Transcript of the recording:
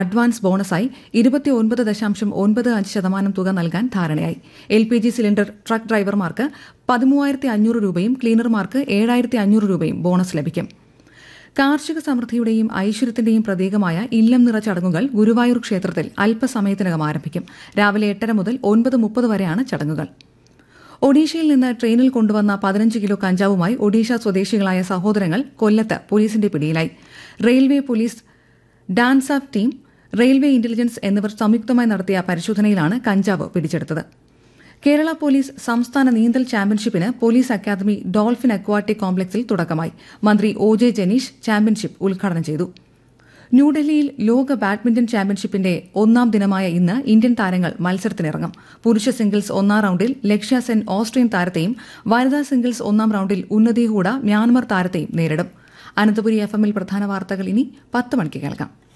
advance ബോണസായി ഇരുപത്തിയൊൻപത് ദശാംശം ഒൻപത് അഞ്ച് ശതമാനം തുക നൽകാൻ ധാരണയായി L P G cylinder truck ഡ്രൈവർമാർക്ക് പതിമൂവായിരത്തി അഞ്ഞൂറ് രൂപയും ക്ലീനർമാർക്ക് ഏഴായിരത്തി അഞ്ഞൂറ് രൂപയും ബോണസ് ലഭിക്കും കാർഷിക സമൃദ്ധിയുടെയും ഐശ്വര്യത്തിന്റെയും പ്രതീകമായ ഇല്ലം നിറ ചടങ്ങുകൾ ഗുരുവായൂർ ക്ഷേത്രത്തിൽ അല്പസമയത്തിനകം ആരംഭിക്കും രാവിലെ എട്ടര മുതൽ ഒൻപത് മുപ്പത് വരെയാണ് ചടങ്ങുകൾ ഒഡീഷയിൽ നിന്ന് ട്രെയിനിൽ കൊണ്ടുവന്ന പതിനഞ്ച് കിലോ കഞ്ചാവുമായി ഒഡീഷ സ്വദേശികളായ സഹോദരങ്ങൾ കൊല്ലത്ത് പോലീസിന്റെ പിടിയിലായി railway police DANSAF team railway intelligence എന്നിവർ സംയുക്തമായി നടത്തിയ പരിശോധനയിലാണ് കഞ്ചാവ് പിടിച്ചെടുത്തത് കേരള പോലീസ് സംസ്ഥാന നീന്തൽ ചാമ്പ്യൻഷിപ്പിന് പോലീസ് അക്കാദമി ഡോൾഫിൻ അക്വാട്ടിക് കോംപ്ലക്സിൽ തുടക്കമായി മന്ത്രി ഒ ജെ ജനീഷ് ചാമ്പ്യൻഷിപ്പ് ഉദ്ഘാടനം ചെയ്തു ന്യൂഡൽഹിയിൽ ലോക ബാഡ്മിന്റൺ ചാമ്പ്യൻഷിപ്പിന്റെ ഒന്നാം ദിനമായ ഇന്ന് ഇന്ത്യൻ താരങ്ങൾ മത്സരത്തിനിറങ്ങും പുരുഷ സിംഗിൾസ് ഒന്നാം റൌണ്ടിൽ ലക്ഷ്യ സെൻ ഓസ്ട്രിയൻ താരത്തെയും വനിതാ സിംഗിൾസ് ഒന്നാം റൌണ്ടിൽ ഉന്നതി ഹൂഡ മ്യാൻമർ താരത്തെയും നേരിടും അനന്തപുരി എഫ് എമ്മിൽ പ്രധാന വാർത്തകൾ ഇനി പത്ത് മണിക്ക് കേൾക്കാം